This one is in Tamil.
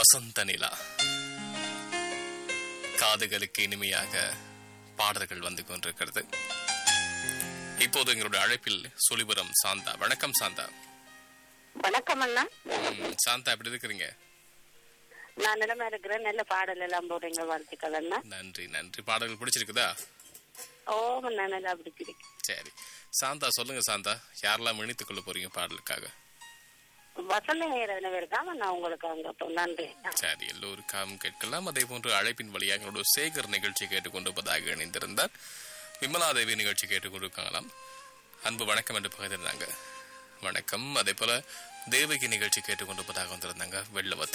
வசந்த நிலா காதுகளுக்கு இனிமையாக பாடல்கள் வந்து கொண்டிருக்கிறது இப்போது எங்களுடைய அழைப்பில் சுழிபுரம் சாந்தா வணக்கம் சாந்தா வணக்கம் அண்ணா ம், சாந்தா எப்படி இருக்கிறீங்க நான் நிலமா இருக்கிறேன் நல்ல பாடல் எல்லாம் போடுறீங்க வாழ்த்துக்கள் அண்ணா நன்றி நன்றி பாடல்கள் பிடிச்சிருக்குதா ஓ நான் நல்லா பிடிச்சிருக்கேன் சரி சாந்தா சொல்லுங்க சாந்தா யாரெல்லாம் இணைத்துக் கொள்ள போறீங்க பாடலுக்காக வசந்த நேரம் இருக்காம நான் உங்களுக்கு அங்க அப்போ நன்றி சரி எல்லோருக்காகவும் கேட்கலாம் அதே போன்று அழைப்பின் வழியாக எங்களோட சேகர் நிகழ்ச்சி கேட்டுக்கொண்டிருப்பதாக இணைந்திருந்தார் விமலாதேவி நிகழ்ச்சி கேட்டுக்கொண்டிருக்காங்களாம் அன்பு வணக்கம் என்று பகிர்ந்தாங்க வணக்கம் அதே போல தேவகி நிகழ்ச்சி கேட்டுக்கொண்டிருப்பதாக வந்திருந்தாங்க வெள்ளவத்தில்